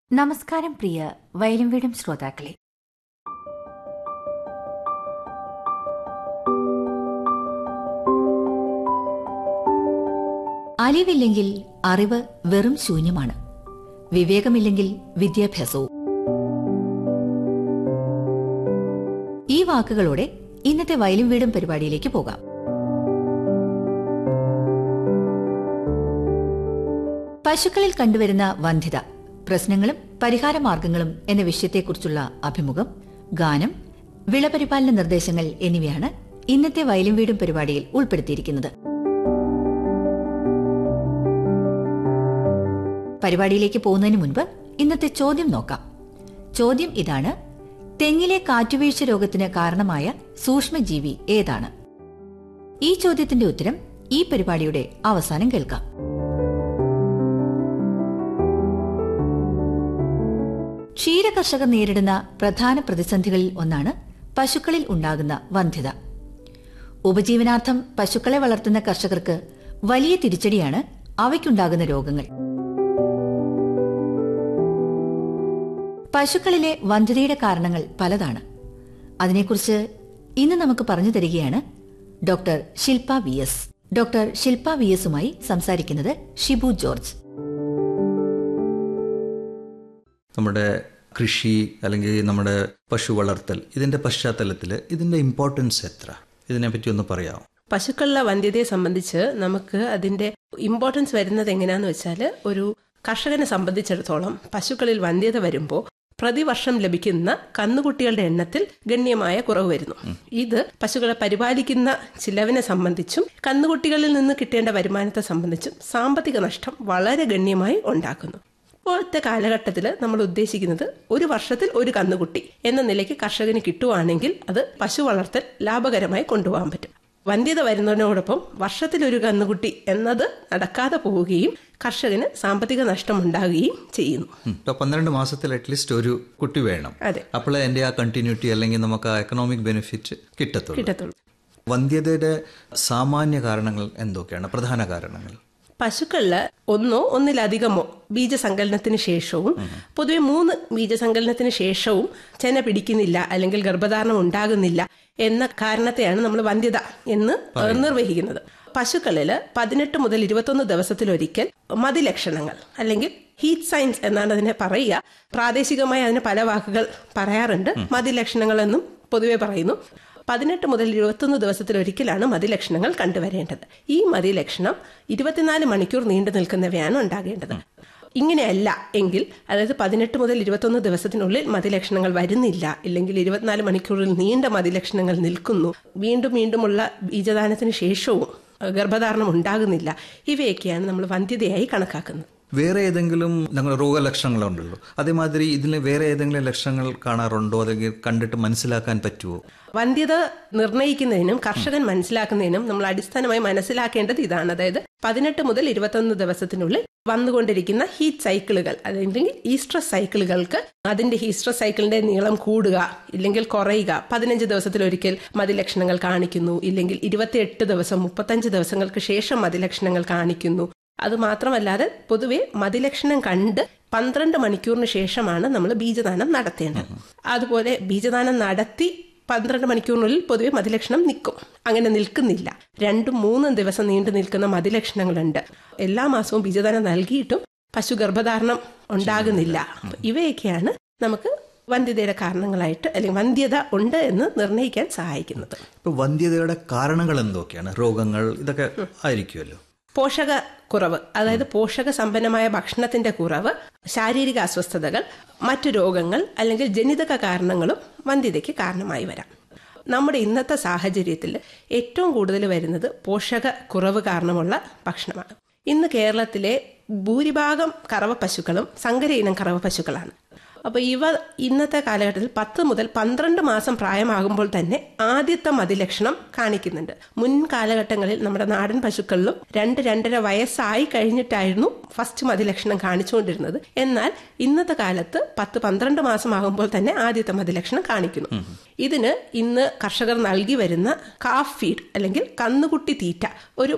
നമസ്കാരം പ്രിയ വയലും വീടും ശ്രോതാക്കളെ അലിവില്ലെങ്കിൽ അറിവ് വെറും ശൂന്യമാണ് വിവേകമില്ലെങ്കിൽ വിദ്യാഭ്യാസവും ഈ വാക്കുകളോടെ ഇന്നത്തെ വയലും വീടും പരിപാടിയിലേക്ക് പോകാം പശുക്കളിൽ കണ്ടുവരുന്ന വന്ധ്യത പ്രശ്നങ്ങളും പരിഹാരമാർഗങ്ങളും എന്ന വിഷയത്തെക്കുറിച്ചുള്ള അഭിമുഖം ഗാനം വിളപരിപാലന നിർദ്ദേശങ്ങൾ എന്നിവയാണ് ഇന്നത്തെ വയലും വീടും പരിപാടിയിൽ ഉൾപ്പെടുത്തിയിരിക്കുന്നത് പരിപാടിയിലേക്ക് പോകുന്നതിന് മുൻപ് ഇന്നത്തെ ചോദ്യം നോക്കാം ചോദ്യം ഇതാണ് തെങ്ങിലെ കാറ്റുവീഴ്ച രോഗത്തിന് കാരണമായ സൂക്ഷ്മജീവി ഏതാണ് ഈ ചോദ്യത്തിന്റെ ഉത്തരം ഈ പരിപാടിയുടെ അവസാനം കേൾക്കാം ക്ഷീരകർഷകർ നേരിടുന്ന പ്രധാന പ്രതിസന്ധികളിൽ ഒന്നാണ് പശുക്കളിൽ ഉണ്ടാകുന്ന വന്ധ്യത ഉപജീവനാർത്ഥം പശുക്കളെ വളർത്തുന്ന കർഷകർക്ക് വലിയ തിരിച്ചടിയാണ് അവയ്ക്കുണ്ടാകുന്ന രോഗങ്ങൾ പശുക്കളിലെ വന്ധ്യതയുടെ കാരണങ്ങൾ പലതാണ് അതിനെക്കുറിച്ച് ഇന്ന് നമുക്ക് പറഞ്ഞു തരികയാണ് doctor Shilpa V S doctor Shilpa V എസുമായി സംസാരിക്കുന്നത് ഷിബു ജോർജ് നമ്മുടെ കൃഷി അല്ലെങ്കിൽ നമ്മുടെ പശു വളർത്തൽ ഇതിന്റെ പശ്ചാത്തലത്തിൽ ഇതിന്റെ ഇമ്പോർട്ടൻസ് എത്ര ഇതിനെപ്പറ്റി ഒന്ന് പറയാമോ പശുക്കളിലെ വന്ധ്യതയെ സംബന്ധിച്ച് നമുക്ക് അതിന്റെ ഇമ്പോർട്ടൻസ് വരുന്നത് എങ്ങനെയാന്ന് വെച്ചാൽ ഒരു കർഷകനെ സംബന്ധിച്ചിടത്തോളം പശുക്കളിൽ വന്ധ്യത വരുമ്പോൾ പ്രതിവർഷം ലഭിക്കുന്ന കന്നുകുട്ടികളുടെ എണ്ണത്തിൽ ഗണ്യമായ കുറവ് വരുന്നു ഇത് പശുക്കളെ പരിപാലിക്കുന്ന ചിലവിനെ സംബന്ധിച്ചും കന്നുകുട്ടികളിൽ നിന്ന് കിട്ടേണ്ട വരുമാനത്തെ സംബന്ധിച്ചും സാമ്പത്തിക നഷ്ടം വളരെ ഗണ്യമായി ഉണ്ടാക്കുന്നു ഇപ്പോഴത്തെ കാലഘട്ടത്തിൽ നമ്മൾ ഉദ്ദേശിക്കുന്നത് ഒരു വർഷത്തിൽ ഒരു കന്നുകുട്ടി എന്ന നിലയ്ക്ക് കർഷകന് കിട്ടുവാണെങ്കിൽ അത് പശു വളർത്തൽ ലാഭകരമായി കൊണ്ടുപോകാൻ പറ്റും വന്ധ്യത വരുന്നതിനോടൊപ്പം വർഷത്തിൽ ഒരു കന്നുകുട്ടി എന്നത് നടക്കാതെ പോവുകയും കർഷകന് സാമ്പത്തിക നഷ്ടം ഉണ്ടാകുകയും ചെയ്യുന്നു ഇപ്പൊ പന്ത്രണ്ട് മാസത്തിൽ അറ്റ്ലീസ്റ്റ് ഒരു കുട്ടി വേണം അതെ അപ്പോൾ എന്റെ ആ കണ്ടിന്യൂറ്റി അല്ലെങ്കിൽ നമുക്ക് ആ എക്കണോമിക് ബെനിഫിറ്റ് കിട്ടത്തുള്ളൂ കിട്ടത്തുള്ളൂ വന്ധ്യതയുടെ സാമാന്യ കാരണങ്ങൾ എന്തൊക്കെയാണ് പ്രധാന കാരണങ്ങൾ പശുക്കളില് ഒന്നോ ഒന്നിലധികമോ ബീജസങ്കലനത്തിന് ശേഷവും പൊതുവെ മൂന്ന് ബീജസങ്കലനത്തിന് ശേഷവും ചെന പിടിക്കുന്നില്ല അല്ലെങ്കിൽ ഗർഭധാരണം ഉണ്ടാകുന്നില്ല എന്ന കാരണത്തെയാണ് നമ്മൾ വന്ധ്യത എന്ന് നിർവഹിക്കുന്നത് പശുക്കളിൽ പതിനെട്ട് മുതൽ ഇരുപത്തൊന്ന് ദിവസത്തിലൊരിക്കൽ മതിലക്ഷണങ്ങൾ അല്ലെങ്കിൽ ഹീറ്റ് സൈൻസ് എന്നാണ് അതിനെ പറയുക പ്രാദേശികമായി അതിന് പല വാക്കുകൾ പറയാറുണ്ട് മതിലക്ഷണങ്ങൾ എന്നും പൊതുവെ പറയുന്നു പതിനെട്ട് മുതൽ ഇരുപത്തൊന്ന് ദിവസത്തിലൊരിക്കലാണ് മതിലക്ഷണങ്ങൾ കണ്ടുവരേണ്ടത് ഈ മതിലക്ഷണം ഇരുപത്തിനാല് മണിക്കൂർ നീണ്ടു നിൽക്കുന്നവയാണ് ഉണ്ടാകേണ്ടത് ഇങ്ങനെയല്ല എങ്കിൽ അതായത് പതിനെട്ട് മുതൽ ഇരുപത്തൊന്ന് ദിവസത്തിനുള്ളിൽ മതിലക്ഷണങ്ങൾ വരുന്നില്ല ഇല്ലെങ്കിൽ ഇരുപത്തിനാല് മണിക്കൂറിൽ നീണ്ട മതിലക്ഷണങ്ങൾ നിൽക്കുന്നു വീണ്ടും വീണ്ടുമുള്ള ബീജദാനത്തിന് ശേഷവും ഗർഭധാരണം ഉണ്ടാകുന്നില്ല ഇവയൊക്കെയാണ് നമ്മൾ വന്ധ്യതയായി കണക്കാക്കുന്നത് വേറെ ഏതെങ്കിലും ഞങ്ങൾ രോഗലക്ഷണങ്ങളുണ്ടല്ലോ അതേമാതിരി ഇതിൽ വേറെ ഏതെങ്കിലും ലക്ഷണങ്ങൾ കാണാറുണ്ടോ അല്ലെങ്കിൽ കണ്ടിട്ട് മനസ്സിലാക്കാൻ പറ്റുമോ വന്ധ്യത നിർണ്ണയിക്കുന്നതിനും കർഷകൻ മനസ്സിലാക്കുന്നതിനും നമ്മൾ അടിസ്ഥാനമായി മനസ്സിലാക്കേണ്ടത് ഇതാണ് അതായത് പതിനെട്ട് മുതൽ ഇരുപത്തൊന്ന് ദിവസത്തിനുള്ളിൽ വന്നുകൊണ്ടിരിക്കുന്ന ഹീറ്റ് സൈക്കിളുകൾ അല്ലെങ്കിൽ ഈസ്ട്രസ് സൈക്കിളുകൾക്ക് അതിന്റെ ഹീസ്ട്രസ് സൈക്കിളിന്റെ നീളം കൂടുക ഇല്ലെങ്കിൽ കുറയുക പതിനഞ്ച് ദിവസത്തിലൊരിക്കൽ മതിലക്ഷണങ്ങൾ കാണിക്കുന്നു ഇല്ലെങ്കിൽ ഇരുപത്തിയെട്ട് ദിവസം മുപ്പത്തഞ്ച് ദിവസങ്ങൾക്ക് ശേഷം മതിലക്ഷണങ്ങൾ കാണിക്കുന്നു അത് മാത്രമല്ലാതെ പൊതുവെ മതിലക്ഷണം കണ്ട് പന്ത്രണ്ട് മണിക്കൂറിന് ശേഷമാണ് നമ്മൾ ബീജദാനം നടത്തേണ്ടത് അതുപോലെ ബീജദാനം നടത്തി പന്ത്രണ്ട് മണിക്കൂറിനുള്ളിൽ പൊതുവെ മതിലക്ഷണം നിൽക്കും അങ്ങനെ നിൽക്കുന്നില്ല രണ്ടും മൂന്നും ദിവസം നീണ്ടു നിൽക്കുന്ന മതിലക്ഷണങ്ങളുണ്ട് എല്ലാ മാസവും ബീജദാനം നൽകിയിട്ടും പശു ഗർഭധാരണം ഉണ്ടാകുന്നില്ല ഇവയൊക്കെയാണ് നമുക്ക് വന്ധ്യതയുടെ കാരണങ്ങളായിട്ട് അല്ലെങ്കിൽ വന്ധ്യത ഉണ്ട് എന്ന് നിർണ്ണയിക്കാൻ സഹായിക്കുന്നത് ഇപ്പൊ വന്ധ്യതയുടെ കാരണങ്ങൾ എന്തൊക്കെയാണ് രോഗങ്ങൾ ഇതൊക്കെ ആയിരിക്കുമല്ലോ പോഷക കുറവ് അതായത് പോഷക സമ്പന്നമായ ഭക്ഷണത്തിന്റെ കുറവ് ശാരീരിക അസ്വസ്ഥതകൾ മറ്റു രോഗങ്ങൾ അല്ലെങ്കിൽ ജനിതക കാരണങ്ങളും വന്ധ്യതയ്ക്ക് കാരണമായി വരാം നമ്മുടെ ഇന്നത്തെ സാഹചര്യത്തിൽ ഏറ്റവും കൂടുതൽ വരുന്നത് പോഷക കുറവ് കാരണമുള്ള ഭക്ഷണമാണ് ഇന്ന് കേരളത്തിലെ ഭൂരിഭാഗം കറവ പശുക്കളും സങ്കര ഇനം കറവ പശുക്കളാണ് അപ്പോൾ ഇവ ഇന്നത്തെ കാലഘട്ടത്തിൽ പത്ത് മുതൽ പന്ത്രണ്ട് മാസം പ്രായമാകുമ്പോൾ തന്നെ ആദ്യത്തെ മതിലക്ഷണം കാണിക്കുന്നുണ്ട് മുൻ കാലഘട്ടങ്ങളിൽ നമ്മുടെ നാടൻ പശുക്കളിലും രണ്ട് രണ്ടര വയസ്സായി കഴിഞ്ഞിട്ടായിരുന്നു ഫസ്റ്റ് മതിലക്ഷണം കാണിച്ചുകൊണ്ടിരുന്നത് എന്നാൽ ഇന്നത്തെ കാലത്ത് പത്ത് പന്ത്രണ്ട് മാസമാകുമ്പോൾ തന്നെ ആദ്യത്തെ മതിലക്ഷണം കാണിക്കുന്നു ഇതിന് ഇന്ന് കർഷകർ നൽകി വരുന്ന കാഫ് ഫീഡ് അല്ലെങ്കിൽ കന്നുകുട്ടി തീറ്റ ഒരു